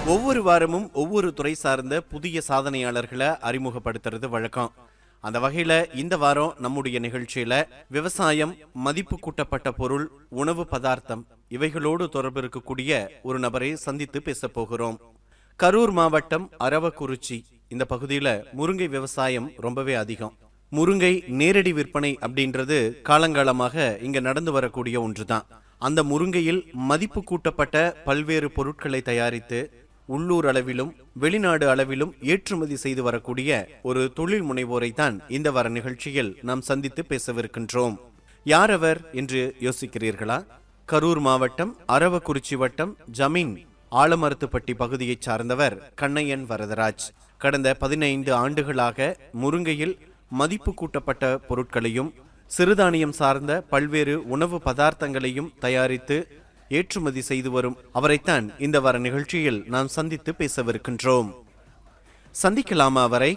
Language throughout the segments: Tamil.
ஒவ்வொரு வாரமும் ஒவ்வொரு துறை சார்ந்த புதிய சாதனையாளர்களை அறிமுகப்படுத்துறது வழக்கம் அந்த வகையில இந்த வாரம் நம்முடைய நிகழ்ச்சியில விவசாயம் மதிப்பு கூட்டப்பட்ட பொருள் உணவு பதார்த்தம் இவைகளோடு தொடர்பு இருக்கக்கூடிய ஒரு நபரை சந்தித்து பேச போகிறோம் கரூர் மாவட்டம் அரவக்குறிச்சி இந்த பகுதியில முருங்கை விவசாயம் ரொம்பவே அதிகம் முருங்கை நேரடி விற்பனை அப்படின்றது காலங்காலமாக இங்க நடந்து வரக்கூடிய ஒன்றுதான் அந்த முருங்கையில் மதிப்பு கூட்டப்பட்ட பல்வேறு பொருட்களை தயாரித்து உள்ளூர் அளவிலும் வெளிநாடு அளவிலும் ஏற்றுமதி செய்து வரக்கூடிய ஒரு தொழில் முனைவோரை தான் இந்த வார நிகழ்ச்சியில் நாம் சந்தித்து பேசவிருக்கின்றோம் யார் அவர் என்று யோசிக்கிறீர்களா கரூர் மாவட்டம் அரவக்குறிச்சி வட்டம் ஜமீன் ஆலமரத்துப்பட்டி பகுதியைச் சார்ந்தவர் கண்ணையன் வரதராஜ் கடந்த பதினைந்து ஆண்டுகளாக முருங்கையில் மதிப்பு கூட்டப்பட்ட பொருட்களையும் சிறுதானியம் சார்ந்த பல்வேறு உணவு பதார்த்தங்களையும் தயாரித்து ஏற்றுமதி செய்து வரும் அவரைத்தான் இந்த வார நிகழ்ச்சியில் நாம் சந்தித்து பேசவிருக்கின்றோம் சந்திக்கலாமா அவரை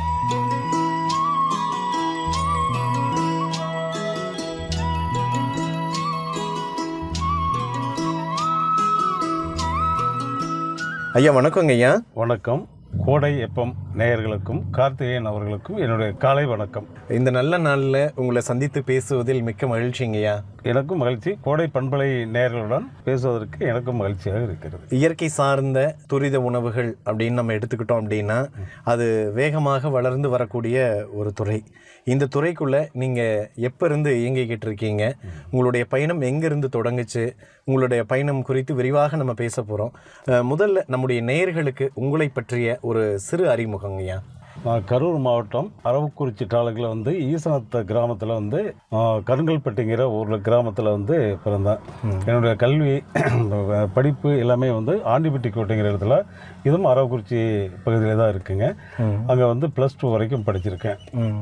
ஐயா வணக்கங்க ஐயா வணக்கம் கோடை எப்பம் நேயர்களுக்கும் கார்த்திகேயன் அவர்களுக்கும் என்னுடைய காலை வணக்கம் இந்த நல்ல நாளில் உங்களை சந்தித்து பேசுவதில் மிக்க மகிழ்ச்சிங்கய்யா எனக்கும் மகிழ்ச்சி கோடை பண்பலை நேயர்களுடன் பேசுவதற்கு எனக்கும் மகிழ்ச்சியாக இருக்கிறது இயற்கை சார்ந்த துரித உணவுகள் அப்படின்னு நம்ம எடுத்துக்கிட்டோம் அப்படின்னா அது வேகமாக வளர்ந்து வரக்கூடிய ஒரு துறை இந்த துறைக்குள்ள நீங்க எப்ப இருந்து இயங்கிக்கிட்டு இருக்கீங்க உங்களுடைய பயணம் எங்கிருந்து தொடங்குச்சு உங்களுடைய பயணம் குறித்து விரிவாக நம்ம பேச போறோம் அஹ், முதல்ல நம்முடைய நேயர்களுக்கு உங்களை பற்றிய ஒரு சிறு அறிமுகங்கய்யா நான் கரூர் மாவட்டம் அரவக்குறிச்சி தாலுக்கில் வந்து ஈசனத்த கிராமத்தில் வந்து ஆ, கருங்கல்பட்டிங்கிற ஊரில் கிராமத்தில் வந்து பிறந்தேன் என்னுடைய கல்வி படிப்பு எல்லாமே வந்து ஆண்டிப்பட்டி கோட்டைங்கிற இடத்துல இதுவும் அரவக்குறிச்சி பகுதியில் தான் இருக்குங்க அங்கே வந்து ப்ளஸ் டூ வரைக்கும் படிச்சிருக்கேன்